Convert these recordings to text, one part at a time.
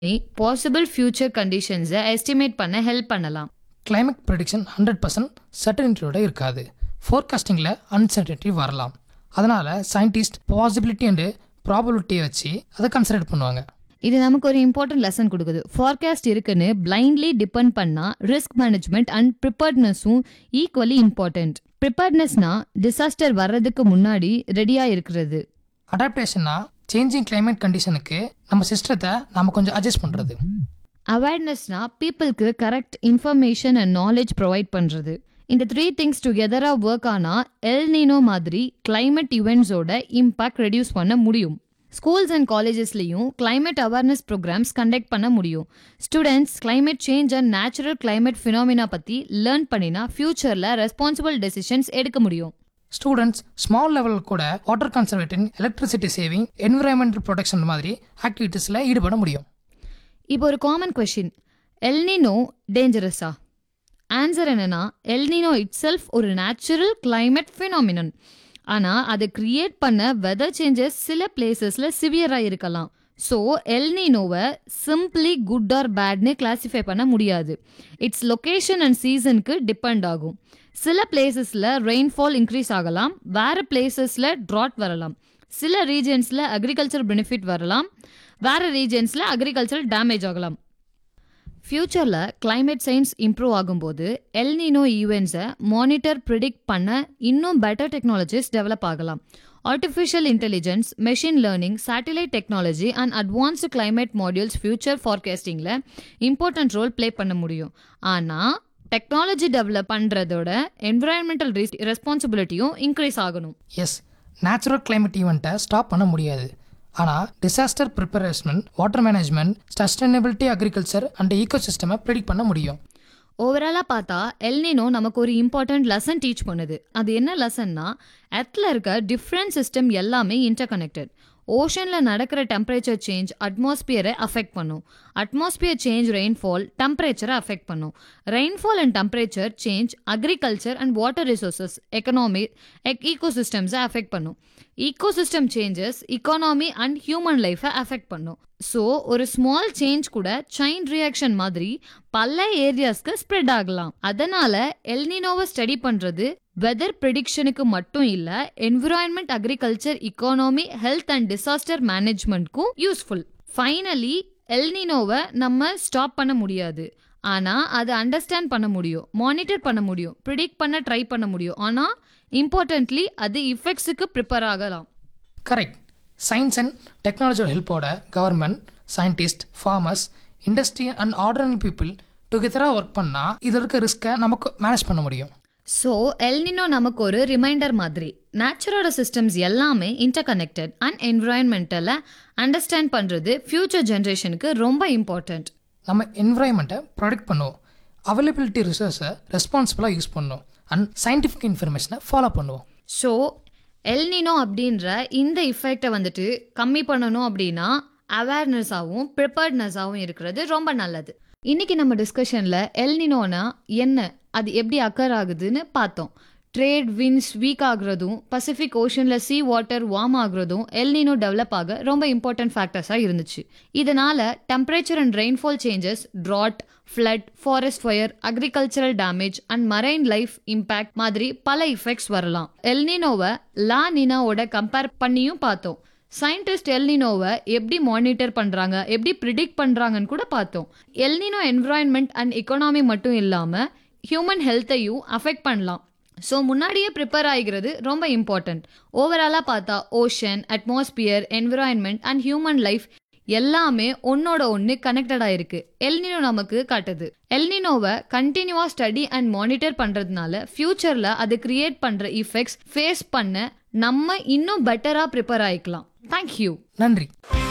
Possible future கண்டிஷன்ஸை estimate பண்ண help பண்ணலாம் climate ப்ரெடிக்ஷன் ஹண்ட்ரட் பர்சன்ட் சர்டனிட்டியோட இருக்காது ஃபோர்காஸ்டிங்கில் அன்சர்டனிட்டி வரலாம் அதனால் சயின்டிஸ்ட் பாசிபிலிட்டி அண்டு ப்ராபபிலிட்டியை வச்சு அதை கன்சிடர் பண்ணுவாங்க இது நமக்கு ஒரு இம்பார்ட்டன்ட் லெசன் கொடுக்குது ஃபார்காஸ்ட் இருக்குன்னு பிளைண்ட்லி டிபெண்ட் பண்ணா ரிஸ்க் மேனேஜ்மெண்ட் அண்ட் ப்ரிப்பேர்ட்னஸும் ஈக்குவலி இம்பார்ட்டன்ட் ப்ரிப்பேர்ட்னஸ்னா டிசாஸ்டர் வர்றதுக்கு முன்னாடி ரெடியா இருக்கிறது அடாப்டேஷன்னா சேஞ்சிங் climate கண்டிஷனுக்கு நம்ம சிஸ்டத்தை நம்ம கொஞ்சம் அட்ஜஸ்ட் பண்ணுறது அவேர்னஸ்னா பீப்புளுக்கு correct information and knowledge provide பண்ணுறது இந்த த்ரீ திங்ஸ் டுகெதராக ஒர்க் ஆனால் எல்னினோ மாதிரி climate இவெண்ட்ஸோட இம்பாக்ட் ரெடியூஸ் பண்ண முடியும் ஸ்கூல்ஸ் அண்ட் காலேஜஸ்லையும் climate அவேர்னஸ் ப்ரோக்ராம்ஸ் கண்டக்ட் பண்ண முடியும் students climate change and natural climate phenomena பற்றி லேர்ன் பண்ணினா ஃப்யூச்சரில் ரெஸ்பான்சிபிள் டெசிஷன்ஸ் எடுக்க முடியும் ஸ்டூடெண்ட்ஸ் ஸ்மால் லெவலில் கூட water conserving electricity saving environmental protection மாதிரி ஆக்டிவிட்டீஸில் ஈடுபட முடியும் இப்போ ஒரு காமன் கொஷின் எல்னினோ டேஞ்சரஸா ஆன்சர் என்னன்னா எல்னினோ இட் செல்ஃப் ஒரு நேச்சுரல் climate phenomenon ஆனால் அதை கிரியேட் பண்ண வெதர் சேஞ்சஸ் சில பிளேசஸில் சிவியராக இருக்கலாம் ஸோ எல்னினோவை சிம்பிளி குட் ஆர் பேட்னு கிளாஸிஃபை பண்ண முடியாது இட்ஸ் லொகேஷன் அண்ட் சீசனுக்கு டிபெண்ட் ஆகும் சில பிளேசஸில் ரெயின்ஃபால் இன்க்ரீஸ் ஆகலாம் வேறு பிளேசஸில் ட்ராட் வரலாம் சில ரீஜன்ஸில் அக்ரிகல்ச்சர் பெனிஃபிட் வரலாம் வேறு ரீஜன்ஸில் அக்ரிகல்ச்சர் டேமேஜ் ஆகலாம் ஃப்யூச்சரில் climate சயின்ஸ் இம்ப்ரூவ் ஆகும்போது எல்னினோ ஈவெண்ட்ஸை மானிட்டர் ப்ரிடிக்ட் பண்ண இன்னும் பெட்டர் டெக்னாலஜிஸ் டெவலப் ஆகலாம் artificial intelligence machine learning satellite technology and advanced climate modules future ஃபார்காஸ்டிங்கில் இம்பார்ட்டன்ட் ரோல் ப்ளே பண்ண முடியும் ஆனால் டெக்னாலஜி டெவலப் பண்ணுறதோட என்விரான்மெண்டல் ரெஸ்பான்சிபிலிட்டியும் இன்க்ரீஸ் ஆகணும் எஸ் நேச்சுரல் climate ஈவெண்ட்டை ஸ்டாப் பண்ண முடியாது ஆனால் disaster preparation water management sustainability agriculture and ஈகோசிஸ்டமை ப்ரிடிக் பண்ண முடியும் ஓவராலாக பார்த்தா எல்னினோ நமக்கு ஒரு இம்பார்ட்டன்ட் லெசன் டீச் பண்ணுது அது என்ன லெசன்னா எர்த்தில் இருக்க டிஃப்ரெண்ட் சிஸ்டம் எல்லாமே இன்டர் கனெக்டட் ஓஷனில் நடக்கிற டெம்பரேச்சர் சேஞ்ச் அட்மாஸ்பியரை அஃபெக்ட் பண்ணும் அட்மாஸ்பியர் சேஞ்ச் ரெயின்ஃபால் டெம்பரேச்சரை அஃபெக்ட் பண்ணும் rainfall and temperature change agriculture and water resources economy ஈகோசிஸ்டம்ஸை அஃபெக்ட் பண்ணும் ecosystem changes economy and human லைஃபை அஃபெக்ட் பண்ணும் ஸோ ஒரு ஸ்மால் சேஞ்ச் கூட செயின் ரியாக்ஷன் மாதிரி பல ஏரியாஸ்க்கு ஸ்ப்ரெட் ஆகலாம் அதனால எல்னினோவை ஸ்டடி பண்றது வெதர் ப்ரிடிக்ஷனுக்கு மட்டும் இல்ல environment agriculture economy health and disaster மேனேஜ்மெண்ட்க்கும் யூஸ்ஃபுல் ஃபைனலி எல்னினோவை நம்ம ஸ்டாப் பண்ண முடியாது ஆனா அதை அண்டர்ஸ்டாண்ட் பண்ண முடியும் மானிட்டர் பண்ண முடியும் ப்ரிடிக்ட் பண்ண ட்ரை பண்ண முடியும் ஆனா இம்பார்ட்டன்ட்லி அது இஃபெக்ட்ஸுக்கு ப்ரிப்பேர் ஆகலாம் கரெக்ட் சயின்ஸ் அண்ட் டெக்னாலஜியோட ஹெல்ப்போட government scientist farmers industry and ordinary people டுகெதராக ஒர்க் பண்ணால் இதில் இருக்க ரிஸ்க்கை நமக்கு மேனேஜ் பண்ண முடியும் ஸோ எல்னினோ நமக்கு ஒரு ரிமைண்டர் மாதிரி நேச்சுரோட சிஸ்டம்ஸ் எல்லாமே இன்டர் கனெக்டட் அண்ட் என்விரான்மெண்டலை அண்டர்ஸ்டாண்ட் பண்ணுறது ஃப்யூச்சர் ஜென்ரேஷனுக்கு ரொம்ப இம்பார்ட்டண்ட் நம்ம என்விரான்மெண்ட்டை ப்ரொடெக்ட் பண்ணுவோம் அவைலபிலிட்டி ரிசோர்ஸை ரெஸ்பான்சிபிளாக யூஸ் பண்ணுவோம் அண்ட் சயின்டிஃபிக் இன்ஃபர்மேஷனை ஃபாலோ பண்ணுவோம் ஸோ எல்னினோ அப்படின்ற இந்த இஃபெக்டை வந்துட்டு கம்மி பண்ணணும் அப்படின்னா அவேர்னஸாகவும் ப்ரிப்பேர்ட்னஸாகவும் இருக்கிறது ரொம்ப நல்லது இன்னைக்கு நம்ம டிஸ்கஷனில் எல்னினோனா என்ன அது எப்படி அக்கர் ஆகுதுன்னு பார்த்தோம் ட்ரேட் வின்ஸ் வீக் ஆகுறதும் Pacific ocean sea water warm ஆகுறதும் எல்னினோ டெவலப் ஆக ரொம்ப இம்பார்ட்டன்ட் ஃபேக்டர்ஸாக இருந்துச்சு இதனால temperature and rainfall changes drought flood forest fire agricultural damage and marine life impact மாதிரி பல இஃபெக்ட்ஸ் வரலாம் எல்னினோவை லா நினாவோட கம்பேர் பண்ணியும் பார்த்தோம் சயின்டிஸ்ட் எல்னினோவை எப்படி மானிட்டர் பண்ணுறாங்க எப்படி ப்ரிடிக்ட் பண்ணுறாங்கன்னு கூட பார்த்தோம் எல்னினோ என்விரான்மெண்ட் அண்ட் எக்கனாமி மட்டும் இல்லாமல் ஹியூமன் ஹெல்த்தையும் அஃபெக்ட் பண்ணலாம் ஸோ முன்னாடியே ப்ரிப்பேர் ஆகிக்கிறது ரொம்ப இம்பார்ட்டண்ட் ஓவராலாக பார்த்தா ocean atmosphere environment and human life எல்லாமே ஒன்னோட ஒன்று கனெக்டடாக இருக்கு எல்னினோ நமக்கு காட்டுது எல்னினோவை கண்டினியூவா ஸ்டடி அண்ட் மானிட்டர் பண்ணுறதுனால ஃபியூச்சரில் அது கிரியேட் பண்ணுற இஃபெக்ட்ஸ் ஃபேஸ் பண்ண நம்ம இன்னும் பெட்டராக ப்ரிப்பேர் ஆகிக்கலாம் தேங்க்யூ நன்றி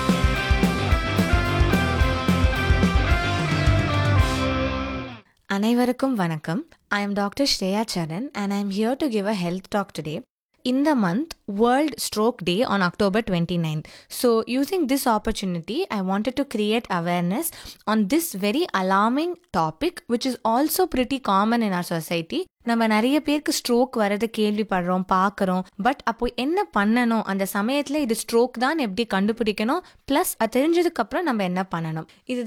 அனைவருக்கும் வணக்கம் I am Dr. Shreya Charan and I am here to give a health talk today. In the month, World Stroke Day on October 29th. So, using this opportunity, I wanted to create awareness on this very alarming topic, which is also pretty common in our society. நம்ம நிறைய பேருக்கு stroke வரது கேள்விப்படுறோம் பார்க்குறோம் but அப்போ என்ன பண்ணணும் அந்த சமயத்தில் இது ஸ்ட்ரோக் தான் எப்படி கண்டுபிடிக்கணும் ப்ளஸ் அது தெரிஞ்சதுக்கு அப்புறம் நம்ம என்ன பண்ணணும் இது